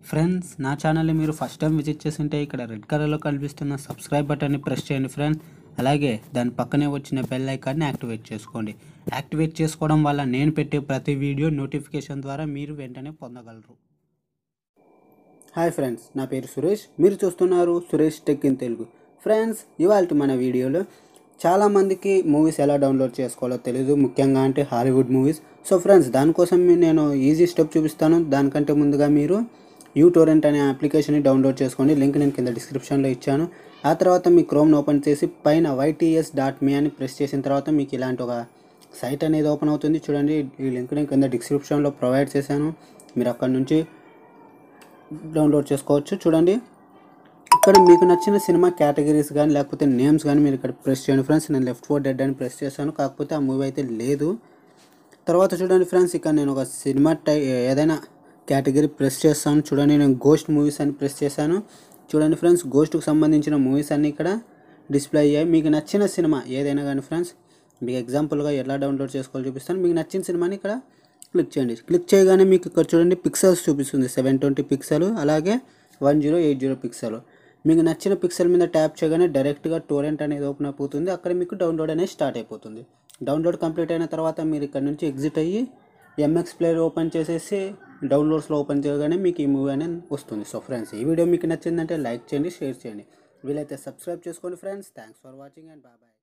friends నా ఛానల్ని మీరు ఫస్ట్ టైం విజిట్ చేస్తుంటే ఇక్కడ రెడ్ కలర్లో కనిపిస్తున్న సబ్స్క్రైబ్ బటన్ని ప్రెస్ చేయండి ఫ్రెండ్స్ అలాగే దాని పక్కనే వచ్చిన బెల్ ఐకాన్ని యాక్టివేట్ చేసుకోండి యాక్టివేట్ చేసుకోవడం వల్ల నేను పెట్టే ప్రతి వీడియో నోటిఫికేషన్ ద్వారా మీరు వెంటనే పొందగలరు హాయ్ ఫ్రెండ్స్ నా పేరు సురేష్ మీరు చూస్తున్నారు Suresh tech in Telugu friends ఇవాళ మన వీడియోలో చాలామందికి మూవీస్ ఎలా డౌన్లోడ్ చేసుకోవాలో తెలియదు ముఖ్యంగా అంటే హాలీవుడ్ మూవీస్ సో ఫ్రెండ్స్ దానికోసం మీ- నేను ఈజీ స్టెప్ చూపిస్తాను దానికంటే ముందుగా మీరు యూటోరెంట్ అనే అప్లికేషన్ని డౌన్లోడ్ చేసుకోండి లింక్ నేను కింద డిస్క్రిప్షన్లో ఇచ్చాను ఆ తర్వాత మీ క్రోమ్ని ఓపెన్ చేసి పైన వైటీఎస్ డాట్ మీ అని ప్రెస్ చేసిన తర్వాత మీకు ఇలాంటి ఒక సైట్ అనేది ఓపెన్ అవుతుంది చూడండి ఈ లింక్ నేను కింద డిస్క్రిప్షన్లో ప్రొవైడ్ చేశాను మీరు అక్కడ నుంచి డౌన్లోడ్ చేసుకోవచ్చు చూడండి ఇక్కడ మీకు నచ్చిన సినిమా కేటగిరీస్ కానీ లేకపోతే నేమ్స్ కానీ మీరు ఇక్కడ ప్రెస్ చేయండి ఫ్రెండ్స్ నేను లెఫ్ట్ ఫోర్ డెడ్ అని ప్రెస్ చేశాను కాకపోతే ఆ మూవీ అయితే లేదు తర్వాత చూడండి ఫ్రెండ్స్ ఇక్కడ నేను ఒక సినిమా టై ఏదైనా కేటగిరీ ప్రెస్ చేస్తాను చూడండి నేను గోస్ట్ మూవీస్ అని ప్రెస్ చేశాను చూడండి ఫ్రెండ్స్ గోస్ట్కి సంబంధించిన మూవీస్ అన్నీ ఇక్కడ డిస్ప్లే అయ్యాయి మీకు నచ్చిన సినిమా ఏదైనా కానీ ఫ్రెండ్స్ మీకు ఎగ్జాంపుల్గా ఎలా డౌన్లోడ్ చేసుకోవాలో చూపిస్తాను మీకు నచ్చిన సినిమాని ఇక్కడ క్లిక్ చేయండి క్లిక్ చేయగానే మీకు ఇక్కడ చూడండి పిక్సెల్స్ చూపిస్తుంది సెవెన్ ట్వంటీ పిక్సెల్ అలాగే one zero eight zero pixel మీకు నచ్చిన పిక్సెల్ మీద ట్యాప్ చేయగానే డైరెక్ట్గా టోరెంట్ అనేది ఓపెన్ అయిపోతుంది అక్కడ మీకు డౌన్లోడ్ అనేది స్టార్ట్ అయిపోతుంది డౌన్లోడ్ కంప్లీట్ అయిన తర్వాత మీరు ఇక్కడ నుంచి ఎగ్జిట్ అయ్యి ఎంఎక్స్ ప్లేయర్ ఓపెన్ చేసేసి డౌన్లోడ్స్లో ఓపెన్ చేయగానే మీకు ఈ మూవీ అనేది వస్తుంది సో ఫ్రెండ్స్ ఈ వీడియో మీకు నచ్చిందంటే లైక్ చేయండి షేర్ చేయండి వీలైతే సబ్స్క్రైబ్ చేసుకోండి friends thanks for watching and bye bye